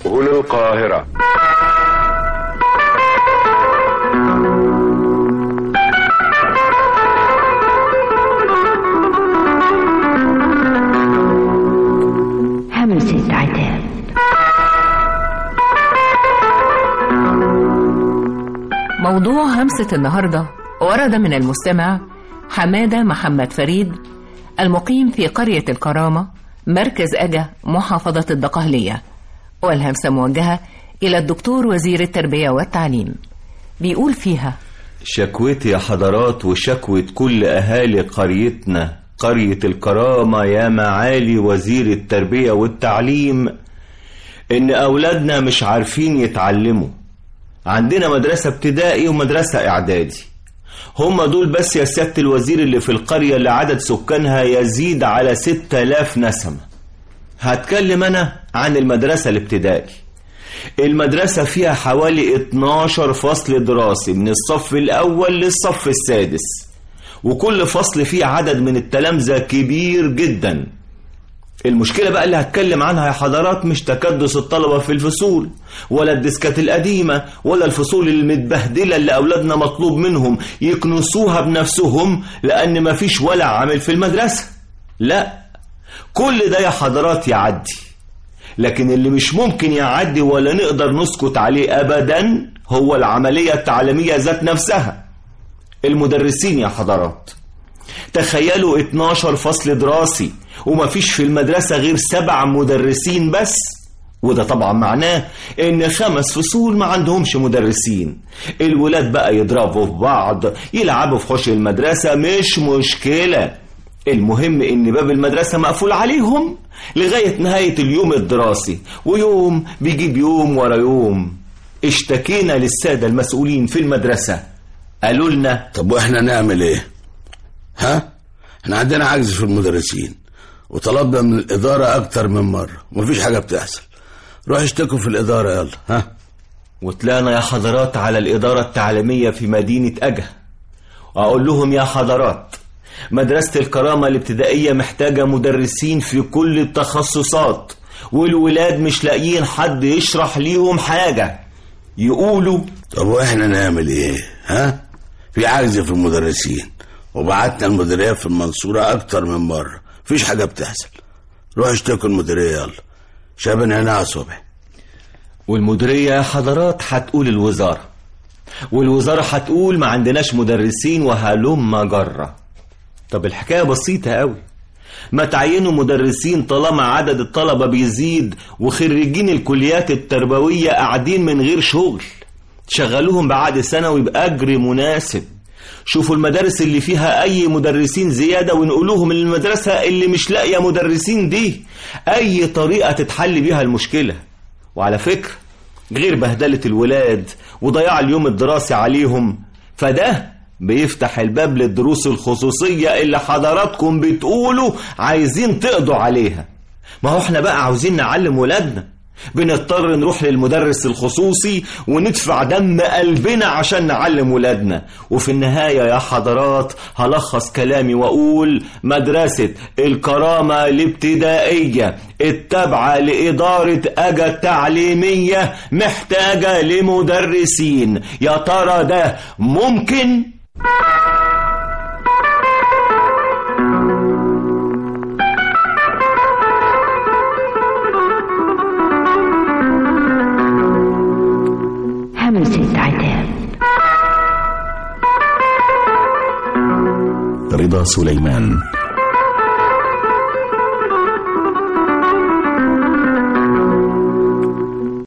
هنا القاهرة همسة عتاب موضوع همسة النهاردة ورد من المستمع حمادة محمد فريد المقيم في قرية الكرامة مركز أجا محافظة الدقهلية والهمسة موجهة إلى الدكتور وزير التربية والتعليم بيقول فيها شكوتي يا حضرات وشكوة كل أهالي قريتنا قرية الكرامة يا معالي وزير التربية والتعليم إن أولادنا مش عارفين يتعلموا عندنا مدرسة ابتدائي ومدرسة إعدادي هم دول بس يا سيادة الوزير اللي في القرية اللي عدد سكانها يزيد على ستة آلاف نسمة هتكلم أنا عن المدرسة الابتدائي المدرسة فيها حوالي 12 فصل دراسي من الصف الأول للصف السادس وكل فصل فيه عدد من التلامذة كبير جدا المشكلة بقى اللي هتكلم عنها يا حضرات مش تكدس الطلبة في الفصول ولا الديسكات القديمة ولا الفصول المتبهدلة اللي أولادنا مطلوب منهم يكنسوها بنفسهم لأن مفيش ولا عامل في المدرسة لا كل ده يا حضرات يعدي لكن اللي مش ممكن يعدي ولا نقدر نسكت عليه أبدا هو العملية التعليمية ذات نفسها المدرسين يا حضرات تخيلوا 12 فصل دراسي ومفيش في المدرسة غير سبع مدرسين بس وده طبعا معناه ان خمس فصول ما عندهمش مدرسين الولاد بقى يضربوا في بعض يلعبوا في حوش المدرسة مش مشكلة المهم ان باب المدرسة مقفول عليهم لغاية نهاية اليوم الدراسي ويوم بيجيب يوم ورا يوم اشتكينا للسادة المسؤولين في المدرسة قالوا لنا طب واحنا نعمل ايه ها احنا عندنا عجز في المدرسين وطلبنا من الإدارة أكتر من مرة ومفيش حاجة بتحصل روح اشتكوا في الإدارة يلا ها وطلعنا يا حضرات على الإدارة التعليمية في مدينة أجا وأقول لهم يا حضرات مدرسة الكرامة الابتدائية محتاجة مدرسين في كل التخصصات والولاد مش لاقيين حد يشرح ليهم حاجة يقولوا طب واحنا نعمل ايه ها في عجز في المدرسين وبعتنا المديرية في المنصورة أكتر من مرة مفيش حاجة بتحصل روح اشتكوا المديرية يلا شابن هنا صبح والمديرية يا حضرات هتقول الوزارة والوزارة هتقول ما عندناش مدرسين وهلم جرة طب الحكاية بسيطة قوي ما تعينوا مدرسين طالما عدد الطلبة بيزيد وخريجين الكليات التربوية قاعدين من غير شغل شغلوهم بعد سنوي بأجر مناسب شوفوا المدارس اللي فيها أي مدرسين زيادة ونقولوهم المدرسة اللي مش لاقية مدرسين دي أي طريقة تتحل بيها المشكلة وعلى فكرة غير بهدلة الولاد وضياع اليوم الدراسي عليهم فده بيفتح الباب للدروس الخصوصية اللي حضراتكم بتقولوا عايزين تقضوا عليها ما هو احنا بقى عاوزين نعلم ولادنا بنضطر نروح للمدرس الخصوصي وندفع دم قلبنا عشان نعلم ولادنا وفي النهاية يا حضرات هلخص كلامي وأقول مدرسة الكرامة الابتدائية التابعة لإدارة أجا التعليمية محتاجة لمدرسين يا ترى ده ممكن؟ همسة عتاب رضا سليمان